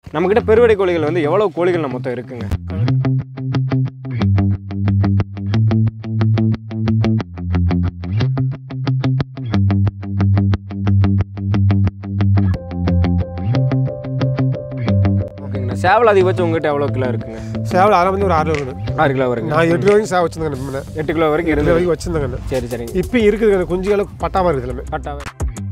நம்மக்கிட்ட பெருவடை கோழிகள் வந்து எவ்வளோ கோழிகள் நம்ம மொத்தம் இருக்குங்க ஓகேங்கண்ணா சேவல் அதிகபட்சம் உங்ககிட்ட எவ்வளோ கிலோ இருக்குங்க சேவல் அதெல்லாம் வந்து ஒரு ஆறு வருது ஆறு கிலோ வருங்க நான் எட்டு வரைக்கும் சேவை வச்சிருந்தேன் முன்ன எட்டு கிலோ வரைக்கும் எட்டு இருந்து வரைக்கும் வச்சிருந்தேங்க சரி சரிங்க இப்போ இருக்குது குஞ்சு அளவுக்கு பட்டாம இருக்குது எல்லாமே பட்டாவே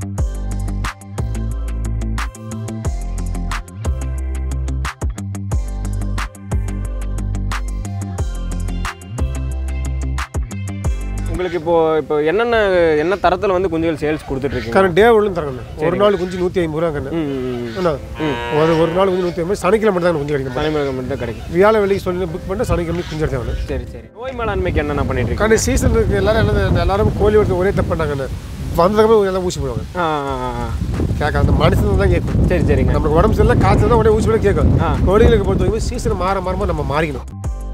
உங்களுக்கு இப்போ இப்போ என்னென்ன என்ன தரத்தில் வந்து குஞ்சுகள் சேல்ஸ் கொடுத்துட்டு இருக்கீங்க கரெக்ட் டே ஒன்றும் தரங்க ஒரு நாள் குஞ்சு நூற்றி ஐம்பது ரூபா கண்ணு ம், ம், ம். என்ன ஒரு ஒரு நாள் குஞ்சு நூற்றி ஐம்பது சனிக்கிழமை மட்டும் தான் குஞ்சு கிடைக்கும் சனிக்கிழமை மட்டும் தான் கிடைக்கும் வியாழ வெள்ளிக்கு சொல்லி புக் பண்ணிட்டு சனிக்கிழமை குஞ்சு எடுத்தேன் சரி சரி நோய் மேலாண்மைக்கு என்னென்ன பண்ணிட்டு இருக்கீங்க கண்ணு சீசன் இருக்கு எல்லாரும் என்ன எல்லாரும் கோழி எடுத்து ஒரே தப்பு பண்ணாங்கண்ணே வந்ததுக்கப்புறம் எல்லாம் ஊசி போடுவாங்க ஆ ஆ, ஆ, ஆ. கேட்க அந்த மனுஷன் தான் கேட்கும் சரி சரிங்க நம்மளுக்கு உடம்பு சரியில்லை காய்ச்சல் தான் உடனே ஊசி போட கேட்கும் ஆ. கோழிகளுக்கு பொறுத்த வரைக்கும் சீசன் மாற மாறும்போது நம்ம மாறிக்கணும்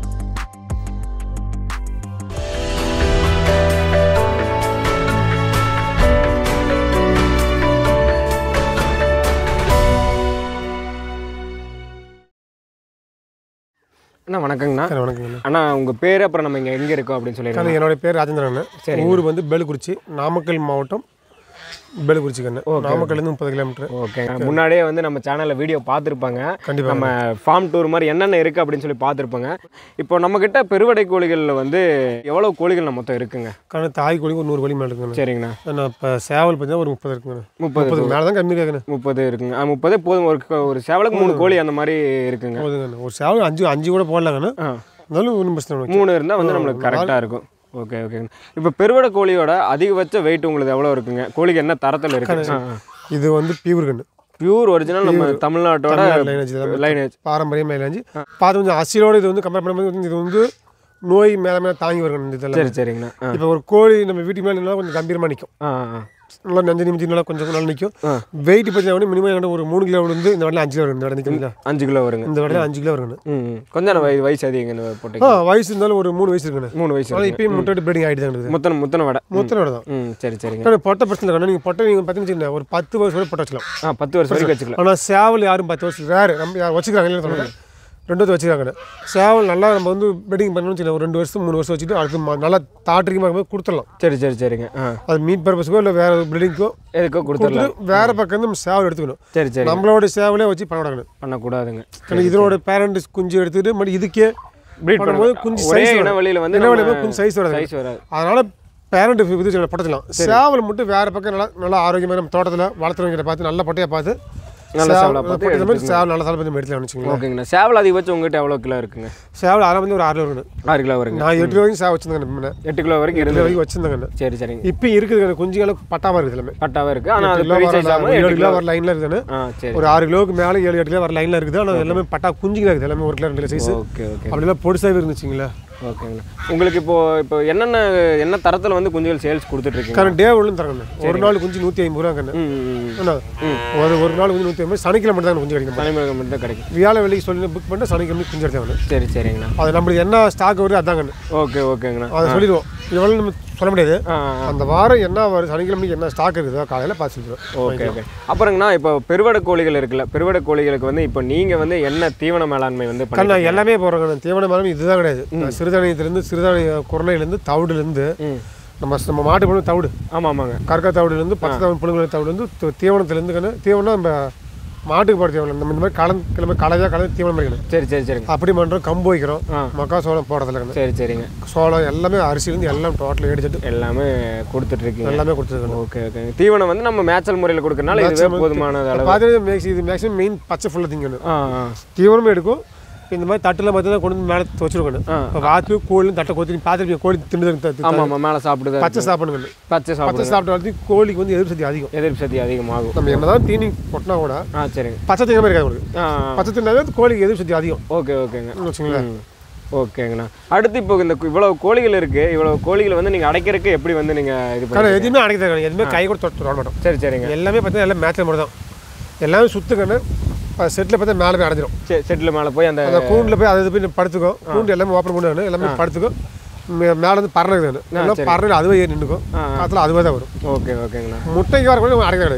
அண்ணா வணக்கங்கண்ணா சரி, வணக்கங்கண்ணா அண்ணா உங்கள் பேர் அப்புறம் நம்ம இங்கே எங்கே இருக்கோம் அப்படின்னு சொல்லிடுங்க கண்ணு என்னோட பேர் ராஜேந்திரன் ஊர் வந்து பெலுக்குறிச்சி நாமக்கல் மாவட்டம் பெலுக்குறிச்சி கண்ணு நாமக்கல்லேருந்து முப்பது கிலோமீட்டர் ஓகே முன்னாடியே வந்து நம்ம சேனலில் வீடியோ பார்த்துருப்பாங்க கண்டிப்பா நம்ம ஃபார்ம் டூர் மாதிரி என்னென்ன இருக்குது அப்படின்னு சொல்லி பார்த்துருப்பாங்க இப்போ நம்மக்கிட்ட பெருவடை கோழிகளில் வந்து எவ்வளோ கோழிகள் நம்ம மொத்தம் இருக்குங்க கண்ணு தாய் கோழி ஒரு நூறு கோழி மேலே இருக்குங்கண்ணா சரிங்கண்ணா நான் இப்போ சேவல் பார்த்தீங்கன்னா ஒரு முப்பது இருக்குங்கண்ணா முப்பது முப்பது மேலே தான் கம்மி கேட்கணும் முப்பது இருக்குங்க ஆ முப்பதே போதும் ஒரு க- ஒரு சேவலுக்கு மூணு கோழி அந்த மாதிரி இருக்குங்க போதுங்கண்ணா ஒரு சேவல் அஞ்சு அஞ்சு கூட போடலாங்கண்ணா ஆ இருந்தாலும் ஒன்றும் பிரச்சனை இல்லை. மூணு இருந்தால் வந்து நம்மளுக்கு கரெக்டாக இருக்கும் ஓகே ஓகேங்க இப்போ பெருவடை கோழியோட அதிகபட்ச வெயிட் உங்களுக்கு எவ்வளோ இருக்குங்க கோழிக்கு என்ன தரத்தில் இருக்கு இது வந்து பியூர் கண்ணு பியூர் ஒரிஜினல் நம்ம தமிழ்நாட்டோட லைனேஜ் இதெல்லாம் லைனேஜ் பாரம்பரிய மைலேஜ் பார்த்து கொஞ்சம் அசிலோட இது வந்து கம்பேர் பண்ணும்போது வந்து இது வந்து நோய் மேலே மேலே தாங்கி வரும் இந்த இதெல்லாம் சரி சரிங்கண்ணா ஆ இப்போ ஒரு கோழி நம்ம வீட்டுக்கு மேலே நின்னா கொஞ்சம் கம்பீரமாக நிற்கும் ஆ ஆ நல்லா நஞ்சு நிமித்தி நல்லா கொஞ்சம் நல்லா நிற்கும் ஆ. வெயிட் பார்த்தீங்கன்னா மினிமம் என்ன ஒரு மூணு கிலோ இருந்து இந்த வடல அஞ்சு கிலோ வரும் இந்த வடல நிற்குங்களா அஞ்சு கிலோ வருங்க இந்த வடல அஞ்சு கிலோ வருங்க ம் ம். கொஞ்சம் வய வயசு அதிகங்க ஆ போட்டீங்க வயசு இருந்தாலும் ஒரு மூணு வயசு இருக்குண்ணே மூணு வயசு ஆனால் இப்பயும் முட்டை பிரீடிங் ஆகிட்டு தான் இருக்குது முத்தன முத்தன வடை மூத்தனோட தான் ம் சரி சரிங்க ஆனால் பொட்டை பிரச்சனை இல்லை நீங்கள் பொட்டை நீங்கள் பார்த்தீங்கன்னா ஒரு பத்து வருஷம் வரை பொட்டை வச்சுக்கலாம் ஆ பத்து வருஷம் வரைக்கும் வச்சுக்கலாம் ஆனால் சேவல் யாரும் பத்து வருஷம் வேறு நம்ம யார் வச்சுக்கிறாங்க இல்லைன்னு சொல்லுங்கள் ரெண்டு வருஷம் வச்சுக்கிறாங்க சேவல் நல்லா நம்ம வந்து பெட்டிங் பண்ணணும்னு வச்சுக்கலாம் ஒரு ரெண்டு வருஷம் மூணு வருஷம் வச்சுட்டு அடுத்து ம- நல்லா தாட்டிரிக்கமாக இருக்கும்போது கொடுத்துடலாம் சரி சரி சரிங்க ஆ அது மீட் பர்பஸ்க்கோ இல்லை வேறு ப்ரீடிங்க்கோ எதுக்கோ கொடுத்துடலாம் கொடுத்துட்டு வேறு பக்கம் வந்து நம்ம சேவல் எடுத்துக்கணும் சரி சரி நம்மளோட சேவலே வச்சு பண்ண விடணும் பண்ணக்கூடாதுங்க ஏன்னா இதனோட பேரண்ட் குஞ்சு எடுத்துட்டு மறுபடியும் இதுக்கே ப்ரீட் பண்ணும்போது பண்ணும்போது குஞ்சு ஒரே size இன வரும். வழியில் வந்து என்ன வழியில் கொஞ்சம் சைஸ் வராது சைஸ் வராது அதனால பேரண்ட் இது பட்டச்சலாம் சேவல் மட்டும் வேற பக்கம் நல்லா நல்லா ஆரோக்கியமாக நம்ம தோட்டத்தில் வளர்த்துறவங்க பார்த்து நல்ல பட்டையை பார்த்து நல்ல சேவல் சேவலா பார்த்து பட்டை மாதிரி சேவல் நல்ல சேவல் பார்த்து எடுத்துலாம் வச்சுக்கோங்களேன் ஓகேங்கண்ணா சேவல் அதிகபட்சம் உங்ககிட்ட எவ்வளோ கிலோ இருக்குங்க சேவல் அதெல்லாம் வந்து ஒரு ஆறு இருக்கணும் ஆறு கிலோ வருங்க நான் எட்டு வரைக்கும் சேவல் வச்சிருந்தேன் முன்ன எட்டு கிலோ வரைக்கும் எட்டு இருந்து வரைக்கும் வச்சிருந்தேங்க சரி சரிங்க இப்போ இருக்குது குஞ்சுகளும் பட்டாமல் இருக்குது எல்லாமே பட்டாவே இருக்கு ஆனால் அது கிலோ பெரிய வர சைஸ் ஆகும் ஏழு எட்டு கிலோ கிலோ வர லைனில் இருக்குதுன்னு ஆ சரி ஒரு ஆறு கிலோவுக்கு மேலே ஏழு எட்டு கிலோ வர லைனில் இருக்குது ஆனால் எல்லாமே பட்டா குஞ்சுங்க இருக்குது எல்லாமே ஒரு கிலோ ரெண்டு கிலோ சைஸ் ஓகே ஓகே அப்படிலாம் பொடிசாகவே இருந்துச்சுங்களா ஓகேங்கண்ணா உங்களுக்கு இப்போ இப்போ என்னென்ன என்ன தரத்தில் வந்து குஞ்சுகள் சேல்ஸ் கொடுத்துட்டு இருக்கீங்க கரெக்ட் டே ஒன்றும் தரங்க ஒரு நாள் குஞ்சு நூற்றி ஐம்பது ரூபா கண்ணு ம் ம், ம். என்ன ஒரு ஒரு நாள் குஞ்சு நூற்றி ஐம்பது சனிக்கிழமை மட்டும் தான் குஞ்சு கிடைக்கும் சனிக்கிழமை மட்டும் தான் கிடைக்கும் வியாழ வெள்ளிக்கு சொல்லி புக் பண்ணிட்டு சனிக்கிழமை குஞ்சு எடுத்தேன் சரி சரிங்கண்ணா அது நம்மளுக்கு என்ன ஸ்டாக் வருது அதான் கண்ணு ஓகே ஓகேங்கண்ணா அதை சொல்லிடுவோம் இவ்வளோ நம்ம சொல்ல முடியாது ஆ ஆ. அந்த வாரம் என்ன வருது சனிக்கிழமைக்கு என்ன ஸ்டாக் இருக்குதோ காலையில் பார்த்து சொல்லிடுவோம் ஓகே ஓகே அப்புறங்கண்ணா இப்போ பெருவடை கோழிகள் இருக்குல்ல பெருவடை கோழிகளுக்கு வந்து இப்போ நீங்கள் வந்து என்ன தீவன மேலாண்மை வந்து பண்ணி கண்ணா எல்லாமே போடுறோங்க தீவன மேலும் இதுதான் கிடையாது நான் சிறுதானியத்துலேருந்து சிறுதானிய குரணையிலேருந்து தவிடுலேருந்து ம் நம்ம நம்ம மாட்டு பொண்ணு தவிடு ஆமாம் ஆமாங்க கற்கா தவிடுலேருந்து பச்சை தவிடு புழுங்கல் தவிடுலேருந்து தி- தீவனத்துலேருந்து கண்ணு தீவனம் நம்ம மாட்டுக்கு போட தீவனம் நம்ம இந்த மாதிரி கலந்து கிளம்பி கலவையாக கலந்து தீவனம் வைக்கணும் சரி சரி சரிங்க அப்படி பண்ணுறோம் கம்பு வைக்கிறோம் ஆ. மக்கா சோளம் போடுறதுல கண்ணு சரி சரிங்க சோளம் எல்லாமே அரிசிலேருந்து எல்லாம் டோட்டல் எடுத்துட்டு எல்லாமே கொடுத்துட்டு இருக்கீங்க எல்லாமே கொடுத்துருக்கணும் ஓகே ஓகே தீவனம் வந்து நம்ம மேய்ச்சல் முறையில் கொடுக்கறனால இதுவே போதுமானது அளவு பார்த்தீங்கன்னா மேக்ஸ் இது மேக்ஸிமம் மெயின் பச்சை ஃபுல்லாக திங்கணும் ஆ ஆ தீவனமும் எடுக்கும் இப்ப இந்த மாதிரி தட்டில் பார்த்தீங்கன்னா கொண்டு வந்து மேலே வச்சிருக்கணும் ஆ. இப்போ வாத்து கோழி தட்டை கொத்தி பார்த்துருப்பீங்க கோழி தின்னு ஆமாம் ஆமாம் மேலே சாப்பிடுது பச்சை சாப்பிடணும் பச்சை பச்சை சாப்பிடுது சாப்பிட்ட வளர்த்து கோழிக்கு வந்து எதிர்ப்பு சக்தி அதிகம் எதிர்ப்பு சக்தி அதிகமாகும் நம்ம என்னதான் தீனி கொட்டினா கூட ஆ சரிங்க பச்சை திங்க மாதிரி இருக்காது உங்களுக்கு ஆ பச்சை தின்னாவே அது கோழிக்கு எதிர்ப்பு சக்தி அதிகம் ஓகே ஓகேங்க வச்சுங்களேன் ம். ஓகேங்கண்ணா அடுத்து இப்போ இந்த கு- இவ்வளவு கோழிகள் இருக்கு இவ்வளவு கோழிகளை வந்து நீங்க அடைக்கிறதுக்கு எப்படி வந்து நீங்க இது ஆனால் பண்ணுங்க எதுவுமே அடைக்க தேவை எதுவுமே கை கூட தொட்டு தொட மாட்டோம் சரி சரிங்க எல்லாமே பார்த்தீங்கன்னா எல்லாம் மேட்சில் மட்டும் தான் எல்லாமே சுத்துக்கண்ணு செட்டில் பார்த்தா மேலே போய் அடைஞ்சிரும் சரி செட்டில் மேலே போய் அந்த அந்த கூண்டில் போய் அது போய் படுத்துக்கும் கூண்டு எல்லாமே ஓப்பன் பண்ணு எல்லாமே படுத்துக்கும் மே- மேல இருந்து பறவை இருக்குது எல்லாம் பறவை அதுவே ஏறி நின்றுக்கும் ஆ, ஆ. காற்றுல அதுவே தான் வரும் ஓகே ஓகேங்கண்ணா முட்டைக்கு வர கூட அடைக்க கிடையாது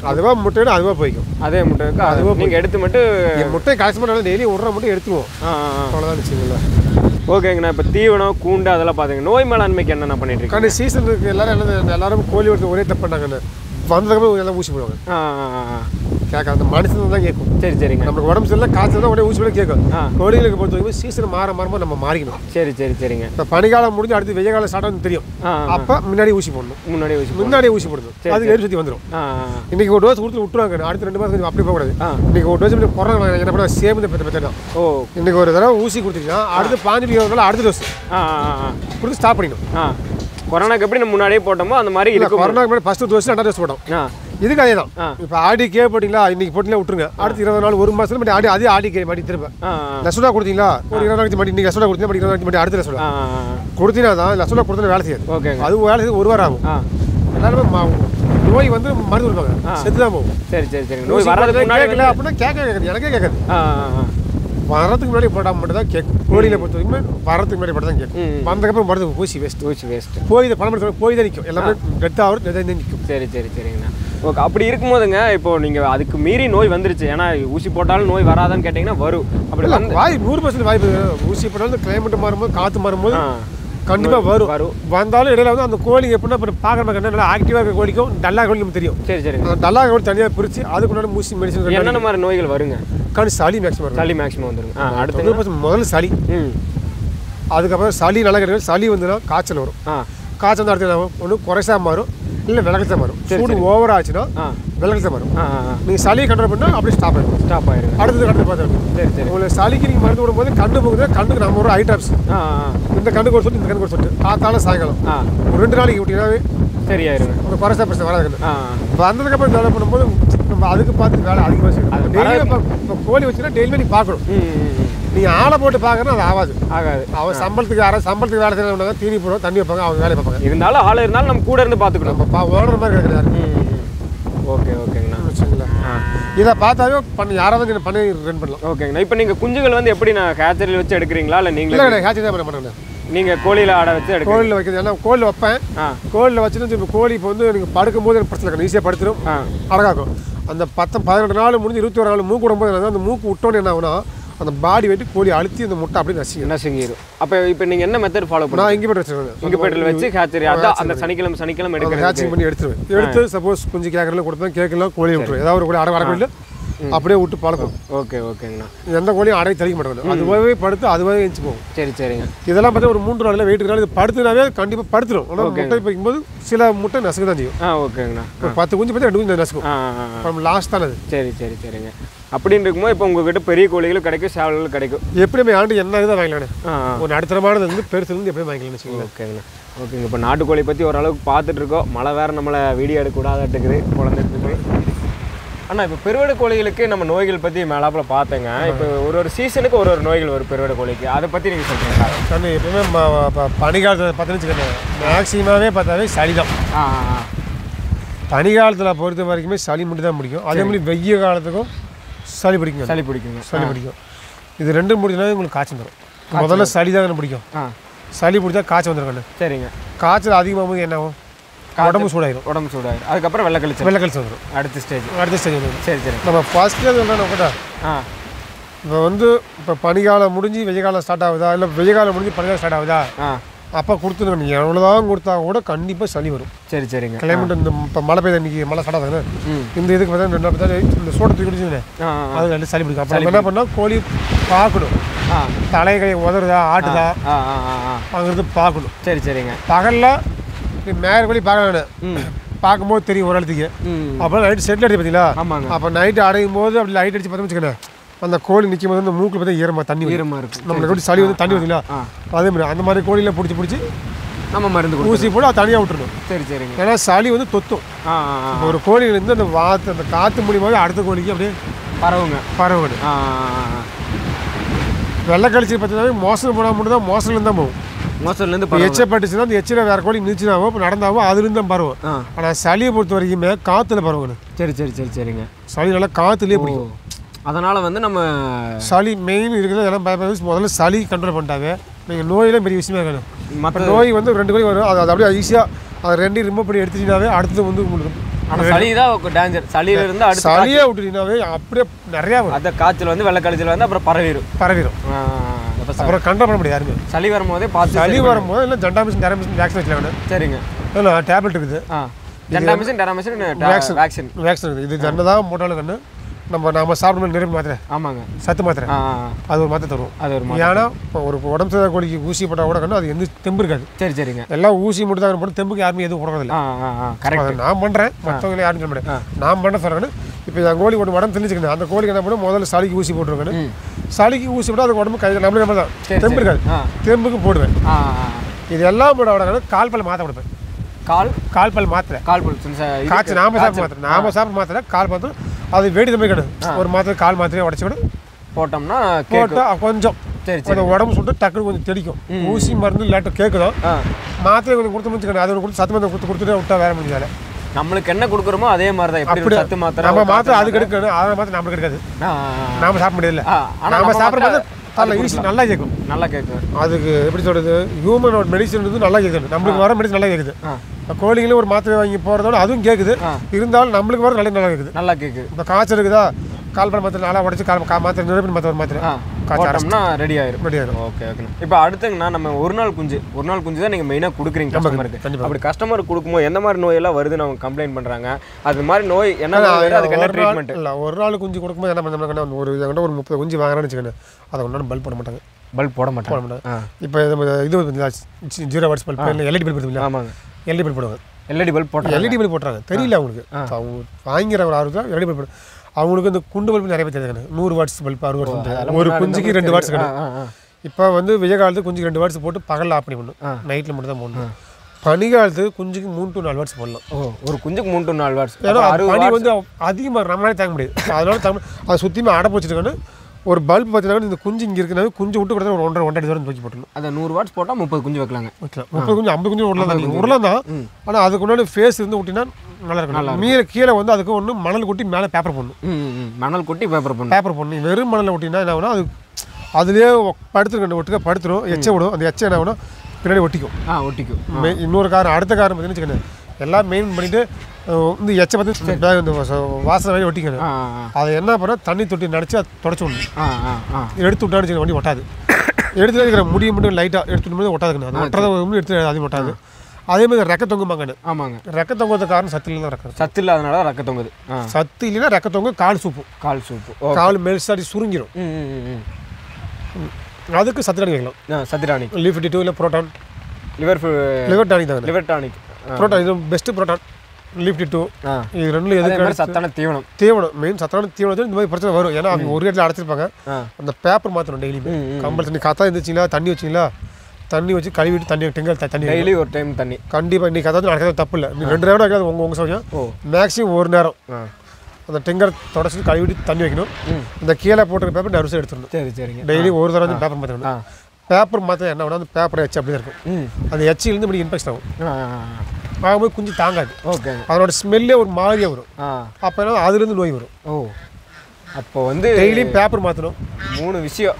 அதுவா முட்டையிட அதுவா போய்க்கும் அதே முட்டை இருக்கு அது நீங்கள் எடுத்து மட்டும் என் முட்டை கடைசி மட்டும் டெய்லி விட்ற மட்டும் எடுத்துருவோம் ஆ ஆ, ஆ. அவ்வளோதான் வச்சுங்களா ஓகேங்கண்ணா இப்போ தீவனம் கூண்டு அதெல்லாம் பார்த்தீங்க நோய் மேலாண்மைக்கு என்னென்ன பண்ணிட்டு இருக்கீங்க கண்டி சீசனுக்கு எல்லாரும் என்ன எல்லாரும் கோழி வளர்த்து ஒரே தப்பு பண்ணாங்கன்னு வந்ததுக்கப்புறம் எல்லாம் ஊசி போடுவாங்க ஆ ஆ, ஆ, ஆ. கேட்க அந்த மனுஷன் தான் கேட்கும் சரி சரிங்க நமக்கு உடம்பு சரியில்லை காய்ச்சல் தான் உடனே ஊசி போட கேட்கும் ஆ. கோழிகளுக்கு பொறுத்த வரைக்கும் சீசன் மாற மாறும்போது நம்ம மாறிக்கணும் சரி சரி சரிங்க இப்போ பனிக்காலம் முடிஞ்சு அடுத்து வெய்ய காலம் ஸ்டார்ட் ஆகும் தெரியும் ஆ ஆ. அப்போ முன்னாடி ஊசி போடணும் முன்னாடி வச்சு முன்னாடியே ஊசி போடணும் அது எரிப்பு சுற்றி வந்துடும் ஆ ஆ, ஆ. இன்னைக்கு ஒரு டோஸ் கொடுத்து விட்டுருவாங்க அடுத்த ரெண்டு மாதம் கொஞ்சம் அப்படி போகக்கூடாது ஆ. இன்னைக்கு ஒரு டோஸ் இப்படி கொரோனா என்ன பண்ண சேர்ந்து பெற்ற பெற்ற தான் ஓ இன்னைக்கு ஒரு தடவை ஊசி கொடுத்தீங்கன்னா அடுத்து பாஞ்சு டிகிரி அடுத்த டோஸ் ஆ ஆ ஆ, ஆ கொடுத்து ஸ்டாப் பண்ணிக்கணும் ஆ கொரோனாக்கு எப்படி நம்ம முன்னாடியே போட்டோமோ அந்த மாதிரி இல்லை இருக்கும் கொரோனாக்கு முன்னாடி ஃபஸ்ட்டு டோஸ் ரெண்டாவது டோஸ் போட்டோம் ஆ இதுக்கு அதே தான் ஆ. இப்போ ஆடி கே போட்டிங்களா இன்னைக்கு போட்டிங்களா விட்டுருங்க அடுத்து இருபது நாள் ஒரு மாதத்துல மறுபடியும் ஆடி அதே ஆடி கே மறுபடி திரும்ப ஆ ஆ, லசுடா கொடுத்தீங்களா ஒரு இருபது நாளைக்கு மறுபடி இன்னைக்கு லசுடா கொடுத்தீங்க இருபது நாளைக்கு மறுபடி அடுத்த லசுடா ஆ ஆ, ஆ. கொடுத்தீங்கன்னா தான் லசுடா கொடுத்தா வேலை செய்யாது ஓகேங்க அது வேலை செய்து ஒரு வாரம் ஆகும் ஆ எல்லாருமே மா- நோய் வந்து மருந்து கொடுப்பாங்க செத்து தான் போகும் சரி சரி சரி நோய் வர்றதுக்கு முன்னாடி கேட்கல அப்படின்னா கேட்க கேட்காது எனக்கே கேட்காது ஆ ஆ, ஆ. வரதுக்கு முன்னாடி போட்டால் மட்டும் தான் கேட்கும் கோழியில் பொறுத்த வரைக்கும் வரதுக்கு முன்னாடி மட்டும் தான் கேட்கும் ம். வந்ததுக்கப்புறம் மருந்து ஊசி வேஸ்ட் ஊசி வேஸ்ட்டு போய் இதை பணம் எடுத்து போய் தான் நிற்கும் எல்லாமே டெத் ஆகும் டெத் தான் நிற்கும் சரி சரி சரிங்கண்ணா ஓகே அப்படி இருக்கும்போதுங்க இப்போ நீங்கள் அதுக்கு மீறி நோய் வந்துருச்சு ஏன்னா ஊசி போட்டாலும் நோய் வராதான்னு கேட்டிங்கன்னா வரும் அப்படி இல்லை வந்து வாய் நூறு பர்சன்ட் வாய்ப்பு இருக்கு. ஊசி போட்டாலும் கிளைமேட் மாறும்போது காற்று மாறும்போது ஆ கண்டிப்பாக வரும் வரும் வந்தாலும் இடையில வந்து அந்த கோழி எப்படின்னா இப்போ பார்க்குற மாதிரி நல்லா ஆக்டிவாக இருக்க கோழிக்கும் டல்லா கோழி நமக்கு தெரியும் சரி சரிங்க அந்த டல்லா கோழி தனியாக பிரித்து அதுக்கு முன்னாடி மூசி மெடிசன் என்னென்ன மாதிரி நோய்கள் வருங்க கண் சளி மேக்ஸிமம் வரும் சளி மேக்ஸிமம் வந்துருங்க ஆ அடுத்து தொண்ணூறு percent முதல்ல சளி ம் அதுக்கப்புறம் சளி நல்லா கிடையாது சளி வந்துன்னா காய்ச்சல் வரும் ஆ காய்ச்சல் வந்து அடுத்து என்ன ஆகும்? ஒன்று குறைசா மாறும் இல்லை விளக்கத்தை மாறும் சூடு ஓவர் ஆச்சுன்னா ஆ விளக்கத்தை மாறும் ஆ ஆ நீங்கள் சளியை கண்ட்ரோல் பண்ணால் அப்படியே ஸ்டாப் ஆகிடும் ஸ்டாப் ஆயிருங்க அடுத்தது அடுத்து பார்த்து சரி சரி உங்களுக்கு சளிக்கு நீங்கள் மருந்து விடும்போது கண்டு போகுது கண்டுக்கு நம்ம ஒரு ஐட்ராப்ஸ் ஆ ஆ இந்த கண்டுக்கு ஒரு சொட்டு இந்த கண்டுக்கு ஒரு சொட்டு காத்தால சாயங்காலம் ஆ ஒரு ரெண்டு நாளைக்கு விட்டீங்கன்னாவே சரியாயிருங்க ஒரு குறைசா பிரச்சனை வராது ஆ வந்ததுக்கப்புறம் வேலை பண்ணும்போது நம்ம அதுக்கு பார்த்து வேலை அதிகமாக அது செய்யணும் டெய்லி இப்போ கோழி வச்சுன்னா டெய்லியுமே நீ பார்க்கணும் ம் ம், ம். நீங்கள் ஆளை போட்டு பார்க்கணும் அது ஆகாது ஆகாது அவன் சம்பளத்துக்கு யாராவது சம்பளத்துக்கு வேலை செய்யணும் தீனி போடுவோம் தண்ணி வைப்பாங்க அவங்க வேலையை பார்ப்பாங்க இருந்தாலும் ஆள் இருந்தாலும் நம்ம கூட இருந்து பார்த்துக்கணும் நம்ம பா ஓடுற மாதிரி கிடையாது ம் ம், ம். ஓகே ஓகேங்கண்ணா வச்சுங்களேன் ஆ இதை பார்த்தாவே பண்ண யாராவது இதை பண்ணி ரன் பண்ணலாம் ஓகேங்கண்ணா இப்போ நீங்கள் குஞ்சுகள் வந்து எப்படி நான் ஹேச்சரியில் வச்சு எடுக்கிறீங்களா இல்லை இல்லை நீங்களே கிடையாது ஹேச்சி தான் பண்ண மாட்டேன் நீங்கள் கோழியில் ஆடை வச்சு எடுக்க கோழியில் வைக்கிறது ஏன்னா கோழியில் வைப்பேன் ஆ கோழியில் வச்சுட்டு இப்போ கோழி இப்போ வந்து நீங்கள் படுக்கும்போது எனக்கு பிரச்சனை இல்லை ஈஸியாக படுத்துடும் ஆ அழகாக்கும் அந்த பத்து பதினெட்டு நாள் முடிஞ்சு இருபத்தி ஒரு நாள் மூக்கு விடும்போது என்னன்னா, அந்த மூக்கு விட்டோன்னு என்ன ஆகுனா அந்த பாடி வெயிட்டு கோழி அழுத்தி அந்த முட்டை அப்படியே நசிக்கணும் என்ன செஞ்சிடும் அப்போ இப்போ நீங்கள் என்ன மெத்தட் ஃபாலோ பண்ணுங்க நான் இங்கே போய்ட்டு வச்சுருவேன் இன்குபேட்டரில் வச்சு ஹேச்சரி அதான் அந்த சனிக்கிழமை சனிக்கிழமை எடுக்கிறது ஹேச்சிங் பண்ணி எடுத்துருவேன் எடுத்து சப்போஸ் கொஞ்சம் கேட்கறதுல கொடுப்பேன் கேட்கலாம் கோழியை விட்டுருவேன் ஏதாவது ஒரு கோழி அடை அடக்கொழியில் அப்படியே விட்டு பழக்கம் ஓகே ஓகேங்கண்ணா எந்த கோழியும் அடை தெளிக்க மாட்டேங்க அதுவாகவே படுத்து அதுவாகவே எஞ்சி போகும் சரி சரிங்க இதெல்லாம் பார்த்தா ஒரு மூன்று நாளில் வெயிட் நாள் இது படுத்துனாவே கண்டிப்பாக படுத்துடும் ஆனால் முட்டை வைக்கும்போது சில முட்டை நசுக்க தான் செய்யும் ஆ ஓகேங்கண்ணா இப்போ பத்து குஞ்சு பார்த்தா ரெண்டு குஞ்சு நசுக்கும் ஆ ஆ, ஆ. அப்புறம் லாஸ்ட் தானே அது சரி சரி சரிங்க அப்படின்னு இருக்கும்போது இப்போ உங்ககிட்ட பெரிய கோழிகளும் கிடைக்கும் சேவல்களும் கிடைக்கும் எப்படியுமே ஆண்டு என்ன இதாக வாங்கலானே ஆ ஆ. ஒரு நடுத்தரமானது வந்து பெருசுலேருந்து எப்படியும் வாங்கிக்கலாம்னு வச்சுக்கோங்களேன் ஓகேங்கண்ணா ஓகேங்க இப்போ நாட்டுக்கோழி பற்றி ஓரளவுக்கு பார்த்துட்டு இருக்கோம் மழை வேறு நம்மளை வீடியோ எடுக்கக்கூடாதுட்டுக்குது குழந்தைட்டு இருக்குது அண்ணா இப்போ பெருவடை கோழிகளுக்கு நம்ம நோய்கள் பற்றி மேலாப்பில் பார்த்தேங்க இப்போ ஒரு ஒரு சீசனுக்கு ஒரு ஒரு நோய்கள் வரும் பெருவடை கோழிக்கு அதை பற்றி நீங்கள் சொல்கிறீங்களா கண்ணு எப்பவுமே ம- ம- ப- பனிக்காலத்தில் பார்த்தீங்கன்னு வச்சுக்கோங்க மேக்ஸிமமே பார்த்தாவே சளி தான் ஆ ஆ பனிக்காலத்தில் பொறுத்த வரைக்குமே சளி மட்டும் தான் பிடிக்கும் அதே மாதிரி வெய்ய காலத்துக்கும் சளி பிடிக்குங்க சளி பிடிக்குங்க சளி பிடிக்கும் இது ரெண்டும் முடிச்சுனா உங்களுக்கு காய்ச்சல் வரும் முதல்ல சளி தான் பிடிக்கும் ஆ சளி பிடிச்சா காய்ச்சல் வந்துடும் கண்ணு சரிங்க காய்ச்சல் அதிகமாகும் போது என்ன ஆகும் உடம்பு சூடாயிரும் உடம்பு சூடாயிரும் அதுக்கப்புறம் வெள்ளை கழிச்சு வெள்ளை கழிச்சு வந்துடும் அடுத்த ஸ்டேஜ் அடுத்த ஸ்டேஜ் வந்துடும் சரி சரி நம்ம ஃபஸ்ட்டு அது என்ன கேட்டா ஆ இப்போ வந்து இப்போ பனிக்காலம் முடிஞ்சு வெய்ய காலம் ஸ்டார்ட் ஆகுதா இல்லை வெய்ய காலம் முடிஞ்சு பனிக்காலம் ஸ்டார்ட் ஆகுதா ஆ அப்போ கொடுத்துருங்க நீங்கள் எவ்வளோதான் கொடுத்தா கூட கண்டிப்பாக சளி வரும் சரி சரிங்க கிளைமேட் இந்த இப்போ மழை பெய்யுது இன்னைக்கு மழை ஸ்டார்ட் ஆகுதுன்னு ம் இந்த இதுக்கு பார்த்தா ரெண்டு நாள் பார்த்தா இந்த சோட்டை தூக்கி குடிச்சுங்க ஆ ஆ, அது ரெண்டு சளி பிடிக்கும் அப்போ நம்ம என்ன பண்ணால் கோழி பார்க்கணும் ஆ தலையை கை உதறுதா ஆட்டுதா ஆ ஆ ஆ ஆ அங்கிருந்து பார்க்கணும் சரி சரிங்க பகலில் நீ மேலே கோழி பார்க்க ம் பார்க்கும்போது தெரியும் ஒரு இடத்துக்கு ம் அப்புறம் நைட்டு செட்டில் அடிச்சு பார்த்தீங்களா ஆமாங்க அப்போ நைட்டு அடையும் போது அப்படி லைட் அடிச்சு பார்த்தோம்னு வச்சுக்கோங்க அந்த கோழி நிற்கும் போது அந்த மூக்கில் பார்த்தா ஈரமாக தண்ணி வரும் ஈரமாக இருக்கும் நம்மளுக்கு எப்படி சளி வந்து தண்ணி வருதுங்களா ஆ அதே மாதிரி அந்த மாதிரி கோழியில் பிடிச்சி பிடிச்சி நம்ம மருந்து கொடுக்கும் ஊசி போட்டு அதை தனியாக விட்டுறணும் சரி சரிங்க ஏன்னா சளி வந்து தொத்தும் ஆ ஆ ஆ இப்போ ஒரு கோழியிலேருந்து அந்த வாத்து அந்த காற்று மூலியமாகவே அடுத்த கோழிக்கு அப்படியே பரவுங்க பரவணும் ஆ ஆ, ஆ, ஆ. வெள்ளை கழிச்சு பார்த்தீங்கன்னா மோசம் போனால் மட்டும் தான் மோசம்லேருந்து தான் போகும் மோசல்லேருந்து இப்போ எச்ச பட்டுச்சுன்னா அந்த எச்சில் வேறு கோழி நீச்சுனாவோ இப்போ நடந்தாவோ அதுலேருந்து தான் பரவும் ஆ ஆனால் சளியை பொறுத்த வரைக்குமே காற்றுல பரவணும் சரி சரி சரி சரிங்க சளி நல்லா காற்றுலேயே ஓ பிடிக்கும் அதனால் வந்து நம்ம சளி மெயின் இருக்குது எல்லாம் பயப்பட முதல்ல சளி கண்ட்ரோல் பண்ணிட்டாவே நீங்கள் நோயெல்லாம் பெரிய விஷயமே இருக்கணும் மற்ற இப்போ நோய் வந்து ரெண்டு கோழி வரும் அது அது அப்படியே ஈஸியாக அது ரெண்டையும் ரிமூவ் பண்ணி எடுத்துட்டீங்கன்னாவே அடுத்தது வந்து உங்களுக்கு ஆனால் சளி தான் டேஞ்சர் சளியில இருந்து அடுத்து சளியே விட்டுட்டீங்கன்னாவே அப்படியே நிறையா வரும் அந்த காய்ச்சல் வந்து வெள்ளை கழிச்சல் வந்து அப்புறம் பரவிடும் பரவிடும் ஆ, அப்ப ச- அப்புறம் கண்ட்ரோல் பண்ண முடியாது யாருமே சளி வரும்போதே பார்த்து சளி வரும்போது இல்லை ஜெண்டாமிஷன் டெரமிஷன் வேக்சின் வச்சுக்கலாம் சரிங்க இல்லை டேப்லெட் இருக்குது ஆ ஜெண்டாமிசின் டெராமிசின் வேக்சின் வேக்சின் இருக்குது இது ஜெண்டை தான் போட்டாலும் கண்ணு நம்ம நாம சாப்பிடும் நிறைய மாத்திரை ஆமாங்க சத்து மாத்திரை ஆ ஆ, ஆ. அது ஒரு மாத்திரை தருவோம் அது ஒரு மா- ஏன்னா இப்போ ஒரு உடம்பு சரியில்லாத கோழிக்கு ஊசி போட்டால் கூட கண்ணு அது எந்த தெம்பு இருக்காது சரி சரிங்க எல்லாம் ஊசி மட்டும் தான் போட்டு தெம்புக்கு யாருமே எதுவும் போடுறதில்ல ஆ ஆ ஆ கரெக்ட் அதை நான் பண்ணுறேன் மற்றவங்கள யாரும் சொல்ல முடியாது நான் பண்ண சொல்கிறேன்னு இப்போ என் கோழி ஒன்று உடம்பு தெரிஞ்சுக்கணும் அந்த கோழிக்கு என்ன பண்ணும் முதல்ல சளிக்கு ஊசி போட்டுருக்கேன் ம் சளிக்கு ஊசி போட்டால் அது உடம்பு கை நம்மளுக்கு நம்ம தான் சரி, தெம்பு இருக்காது ஆ தெம்புக்கு போடுவேன் ஆ ஆ. இது எல்லாம் போட உடனே கால் பல் மாற்ற கொடுப்பேன் கால் கால் பல் மாத்திரை கால் புல் சின்ன ச- இது- காய்ச்சி நாம சாப்பிட மாத்திரை நாம சாப்பிட மாத்திரை கால் மாத்திரை அது வேடி தம்பி கிடையாது ஒரு மாத்திரை கால் மாத்திரையை உடச்சி விட போட்டோம்னா கேக்கு போட்டால் கொஞ்சம் சரி சரி கொஞ்சம் உடம்பு சுட்டு டக்குனு கொஞ்சம் தெளிக்கும் ஊசி மருந்து லேட்டாக கேட்குதான் ஆ மாத்திரை கொஞ்சம் கொடுத்து முடிச்சுக்கணும் அது ஒன்று கொடுத்து சத்து மருந்து கொடுத்து கொடுத்துட்டு விட்டா வேற முடிஞ்சால நம்மளுக்கு என்ன கொடுக்குறோமோ அதே மாதிரி தான் எப்படி ஒரு சத்து மாத்திரை நம்ம ஒரு மாத்திரை அது கிடைக்கணும் அதை மாத்திரை நம்மளுக்கு கிடைக்காது ஆ, ஆ, ஆ. நாம சாப்பிட முடியல ஆ, ஆனா நாம நம்ம சாப்பிட்ற மாத்திரை போது அதில் ஈஸி நல்லா கேட்கும் நல்லா கேக்கு அதுக்கு எப்படி சொல்றது ஹியூமனோட மெடிசன் வந்து நல்லா கேட்குது நம்மளுக்கு வர மெடிசன் நல்லா கேட்குது ஆ இப்போ கோழிகளும் ஒரு மாத்திரை வாங்கி போகிறதோட அதுவும் கேட்குது ஆ. இருந்தாலும் நம்மளுக்கு வர நல்லா நல்லா கேட்குது நல்லா கேக்கு இப்போ காய்ச்சல் இருக்குதா கால் பண்ண மாத்திரை நல்லா உடச்சி கால் கா மாத்திரை நிரப்பி மாத்திரை ஒரு மாத்திரை ஆ காய்ச்சல் போட்டோம்னா ரெடி ஆயிரும் ரெடி ஆயிடும் ஓகே ஓகே இப்போ அடுத்துங்கண்ணா நம்ம ஒரு நாள் குஞ்சு ஒரு நாள் குஞ்சு தான் நீங்கள் மெயினாக கொடுக்குறீங்க கஸ்டமருக்கு கண்டிப்பா. அப்படி கஸ்டமருக்கு கொடுக்கும்போது எந்த மாதிரி நோயெல்லாம் வருதுன்னு அவங்க கம்ப்ளைண்ட் பண்ணுறாங்க அது மாதிரி நோய் என்ன நோய் வருது அதுக்கு என்ன ஒரு நாள் ட்ரீட்மெண்ட் இல்லை ஒரு நாள் குஞ்சு கொடுக்கும்போது என்ன பண்ண ஒரு என்கிட்ட ஒரு முப்பது குஞ்சு வாங்குறான்னு வச்சுக்கோங்க அதை ஒன்றாலும் பல்ப் போட மாட்டாங்க பல்ப் போட போட மாட்டாங்க மாட்டாங்க ஆ இப்போ இது வந்து ஜீரோ வாட்ஸ் பல்ப் இல்லை எல்இடி பல்ப் இருக்குல்ல ஆமாங்க எல்இடி பல்ப் போடுவாங்க எல்இடி பல்ப் போட்டாங்க எல்இடி பல்ப் போட்டுறாங்க தெரியல அவங்களுக்கு அவங்க வாங்கிற ஒரு ஆர்வத்தில் எல்இடி பல்ப் போடு அவங்களுக்கு இந்த குண்டு பல்ப் நிறைய பேர் தெரியாது நூறு வாட்ஸ் பல்ப் அறுபது வாட்ஸ் ஒரு குஞ்சுக்கு ரெண்டு வாட்ஸ் ஆ கிடைக்கும் ஆ ஆ இப்போ வந்து வெய்ய காலத்துக்கு குஞ்சுக்கு ரெண்டு வாட்ஸ் போட்டு பகலில் ஆஃப் பண்ணி பண்ணணும் நைட்டில் மட்டும் தான் போடணும் பனிகாலத்துக்கு குஞ்சுக்கு மூணு டு நாலு வாட்ஸ் போடலாம் ஓ ஒரு குஞ்சுக்கு மூணு டு நாலு வாட்ஸ் ஏன்னா அறுபது பனி watts. வந்து அதிகமாக நம்மளாலே தாங்க முடியாது அதனால தாங்க அதை சுற்றியுமே அடப்பு வச்சுருக்கான்னு ஒரு பல்ப் பார்த்தீங்கன்னா இந்த குஞ்சு இங்கே இருக்கிறது குஞ்சு விட்டு கிட்ட ஒரு ஒன்றரை ஒன்றரை தூரம் தூக்கி போட்டணும் அதை நூறு வாட்ஸ் போட்டால் முப்பது குஞ்சு வைக்கலாங்க வைக்கலாம் முப்பது குஞ்சு ஐம்பது குஞ்சு உடலாம் தான் உடலாம் தான் ஆனால் அதுக்கு முன்னாடி ஃபேஸ் இருந்து விட்டினா நல்லா இருக்கும் மீற கீழே வந்து அதுக்கு ஒன்று மணல் கொட்டி மேலே பேப்பர் போடணும் ம் ம், ம் மணல் கொட்டி பேப்பர் பண்ணு பேப்பர் போடணும் வெறும் மணலில் ஒட்டினா என்ன ஆகுனா அது அதுலேயே படுத்துருக்கணும் ஒட்டுக்க படுத்துரும் எச்சை விடும் அந்த எச்சை என்ன ஆகுனா பின்னாடி ஒட்டிக்கும் ஆ ஒட்டிக்கும் மெ- இன்னொரு காரணம் அடுத்த காரணம் பார்த்தீங்கன்னு வச்சுக்கோங்க எல்லாம் மெயின் பண்ணிட்டு அஹ், இந்த எச்சை பார்த்து bag இந்த வா- வாசனை மாதிரி ஒட்டிக்கணும் ஆ ஆ அதை என்ன பண்ணால் தண்ணி தொட்டி நினச்சி அதை தொடச்சி விடணும் ஆ ஆ ஆ எடுத்து விட்டான்னு வச்சுக்கோங்க, வண்டி ஒட்டாது எடுத்து இருக்கிற முடிய மட்டும் லைட்டாக எடுத்துட்டு போது ஒட்டாதுங்க அது ஒட்டுறத வந்து எடுத்து அது ஒட்டாது அதே மாதிரி ரெக்க தொங்குமாங்கன்னு ஆமாங்க ரெக்க தொங்குறது காரணம் சத்து இல்லைன்னா ரெக்க சத்து இல்லாதனால ரக்க தொங்குது ஆ சத்து இல்லைன்னா ரெக்க தொங்கு கால் சூப்பும் கால் சூப்பு ஓ கால் மேல்சாடி சுருங்கிடும் ம் ம் ம், ம் அதுக்கு சத்து டானிக் வைக்கலாம் ஆ சத்து டானிக் லீஃப் டூ இல்லை ப்ரோட்டான் லிவர் லிவர் டானிக் தாங்க லிவர் டானிக் ப்ரோட்டான் இது பெஸ்ட்டு ப்ரோட்டான் லீஃப் டூ ஆ இது ரெண்டுல அதே எதுக்கு மாதிரி சத்தான தீவனம் தீவனம் மெயின் சத்தான தீவனத்தில் இந்த மாதிரி பிரச்சனை வரும் ஏன்னா அவங்க ஒரு இடத்துல அடைச்சிருப்பாங்க ஆ அந்த பேப்பர் மாற்றணும் டெய்லியுமே ம், ம். கம்பல் தண்ணி காத்தா இருந்துச்சிங்களா தண்ணி வச்சிங்களா தண்ணி வச்சு கழுவிட்டு தண்ணி டெங்கல் த- தண்ணி டெய்லி ஒரு டைம் தண்ணி கண்டிப்பாக இன்னைக்கு அதாவது நடக்கிறது தப்பு இல்லை நீ ரெண்டு நேரம் வைக்காது உங்கள் உங்கள் சௌரியம் ஓ மேக்ஸிமம் ஒரு நேரம் ஆ அந்த டெங்கர் தொடச்சிட்டு கழுவிட்டு தண்ணி வைக்கணும் ம். இந்த கீழே போட்டிருக்க பேப்பர் நறுசு எடுத்துடணும் சரி சரிங்க டெய்லி ஒரு தடவை பேப்பர் மாற்றணும் ஆ பேப்பர் மாற்ற என்ன வேணா அந்த பேப்பர் எச்சு அப்படி தான் இருக்கும் ம் அந்த எச்சிலேருந்து இப்படி இன்ஃபெக்ஷன் ஆகும் ஆ ஆ, ஆ. ஆகும்போது குஞ்சு தாங்காது ஓகேங்க அதனோட ஸ்மெல்லே ஒரு மாதிரியாக வரும் ஆ அப்போ என்ன அதுலேருந்து நோய் வரும் ஓ அப்போ வந்து டெய்லியும் பேப்பர் மாற்றணும் மூணு விஷயம்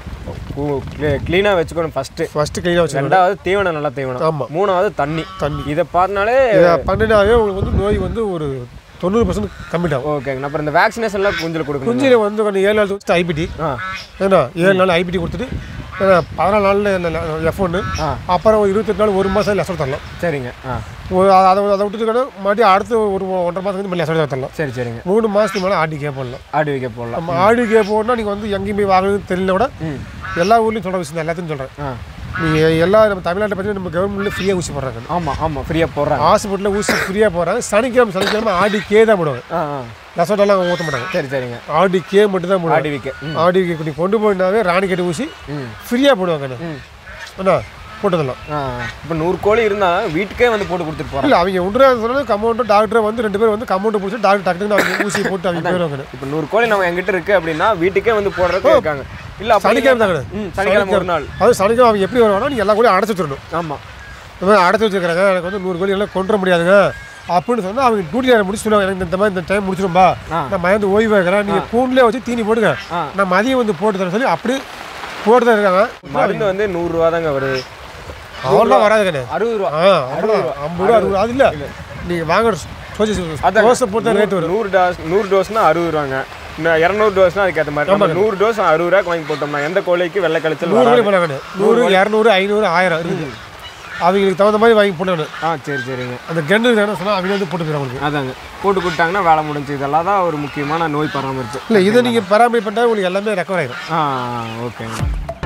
க்ளீனாக வச்சுக்கணும் ஃபஸ்ட்டு ஃபஸ்ட்டு க்ளீனாக வச்சுக்கணும் ரெண்டாவது தீவனம் நல்லா தீவனம் ஆமாம் மூணாவது தண்ணி தண்ணி இதை பார்த்தனாலே இதை பண்ணினாவே உங்களுக்கு வந்து நோய் வந்து ஒரு தொண்ணூறு பர்சன்ட் கம்மிட் ஆகும் ஓகேங்க அப்புறம் இந்த வேக்சினேஷன்லாம் குஞ்சில் கொடுக்கணும் குஞ்சில் வந்து கொஞ்சம் ஏழு நாள் ஐபிடி ஆ ஏன்னா ஏழு நாள் ஐபிடி கொடுத்துட்டு ஏன்னா பதினாலு நாளில் எஃப் ஒன்று ஆ அப்புறம் இருபத்தெட்டு நாள் ஒரு மாதம் லெசர் தரலாம் சரிங்க ஆ ஒரு அதை அதை விட்டுட்டு மறுபடியும் அடுத்து ஒரு ஒன்றரை மாதத்துக்கு மேலே லெசர் தரலாம் சரி சரிங்க மூணு மாதத்துக்கு மேலே ஆடி கே போடலாம் ஆடு வைக்க போடலாம் நம்ம ஆடி கே போடனா நீங்கள் வந்து எங்கேயும் போய் வாங்குறதுன்னு தெரியல கூட ம் எல்லா ஊர்லேயும் சொல்கிற விஷயம் தான், எல்லாத்தையும் சொல்கிறேன் ஆ நீங்கள் எல்லா நம்ம தமிழ்நாட்டை பார்த்தீங்கன்னா நம்ம கவர்மெண்ட்டில் ஃப்ரீயாக ஊசி போடுறாங்க ஆமாம் ஆமாம் ஃப்ரீயாக போடுறாங்க ஹாஸ்பிட்டலில் ஊசி ஃப்ரீயாக போடுறாங்க சனிக்கிழமை சனிக்கிழமை ஆடி கே தான் போடுவாங்க ஆ ஆ லெசர்ட்டெல்லாம் ஊற்ற மாட்டாங்க சரி சரிங்க ஆடி கே மட்டும் தான் போடுவாங்க ஆடி வைக்க ம் ஆடி கே நீ கொண்டு போயிட்டாவே ராணி கட்டி ஊசி ம் ஃப்ரீயாக போடுவாங்க அண்ணா. ம் அண்ணா போட்டதெல்லாம் ஆ இப்போ நூறு கோழி இருந்தால் வீட்டுக்கே வந்து போட்டு கொடுத்துட்டு போகிறாங்க இல்லை அவங்க ஒன்று சொன்னாலும் கமௌண்ட்டும் டாக்டரை வந்து ரெண்டு பேர் வந்து கமௌண்ட்டை பிடிச்சி டாக்டர் டக்குன்னு அவங்க ஊசி போட்டு அவங்க போயிடுவாங்க இப்போ நூறு கோழி நம்ம எங்கிட்ட இருக்கு அப்படின்னா வீட்டுக்கே வந்து போடுறதுக்கு இருக்காங்க இல்லை அப்படி சனிக்கிழமை தாங்க ம் சனிக்கிழமை ஒரு நாள் அது சனிக்கிழமை அவங்க எப்படி வருவாங்கன்னா நீங்கள் எல்லா கோழியும் அடைச்சி வச்சிடணும் ஆமாம் இந்த மாதிரி அடைச்சி வச்சிருக்காங்க எனக்கு வந்து நூறு கோழி எல்லாம் கொண்டு வர முடியாதுங்க அப்படின்னு சொன்னால் அவங்க டியூட்டி நேரம் முடிச்சு சொல்லுவாங்க எனக்கு இந்த மாதிரி இந்த டைம் முடிச்சிடும்பா ஆ. நான் மயந்து ஓய்வு வைக்கிறேன் நீங்கள் கூண்டிலே வச்சு தீனி போடுங்க ஆ. நான் மதியம் வந்து போட்டு தரேன் சொல்லி அப்படி போட்டு தான் இருக்காங்க மருந்து வந்து நூறுரூவா தாங்க வருது அவ்வளோதான் வராதுங்கண்ணே அறுபது ரூபா ஆ அவ்வளோ ஐம்பது ரூபா அறுபது ரூபா அது இல்லை நீங்கள் வாங்குற டோசஸ் அதான். டோஸை பொறுத்த ரேட் வரும் நூறு டோஸ் நூறு டோஸ்னா அறுபது ரூபாங்க இன்னும் இரநூறு டோஸ்னா அதுக்கேற்ற மாதிரி நம்ம நூறு டோஸ் அறுபது ரூபாய்க்கு வாங்கி போட்டோம்னா எந்த கோழிக்கு வெள்ளை கழிச்சல் நூறு வராது கோழி போனாங்க நூறு இரநூறு ஐநூறு ஆயிரம் இருக்குது அவங்களுக்கு தகுந்த மாதிரி வாங்கி போட்டாங்க ஆ சரி சரிங்க அந்த கெண்டு என்ன சொன்னால் அவங்க வந்து போட்டு போயிடும் அவங்களுக்கு அதாங்க போட்டு கொடுத்தாங்கன்னா வேலை முடிஞ்சு இதெல்லாம் தான் ஒரு முக்கியமான நோய் பராமரிப்பு இல்லை இதை நீங்கள் பராமரிப்பு பண்ணால் உங்களுக்கு எல்லாமே ரெக்கவர் ஆயிடும் ஆ ஓகேங்க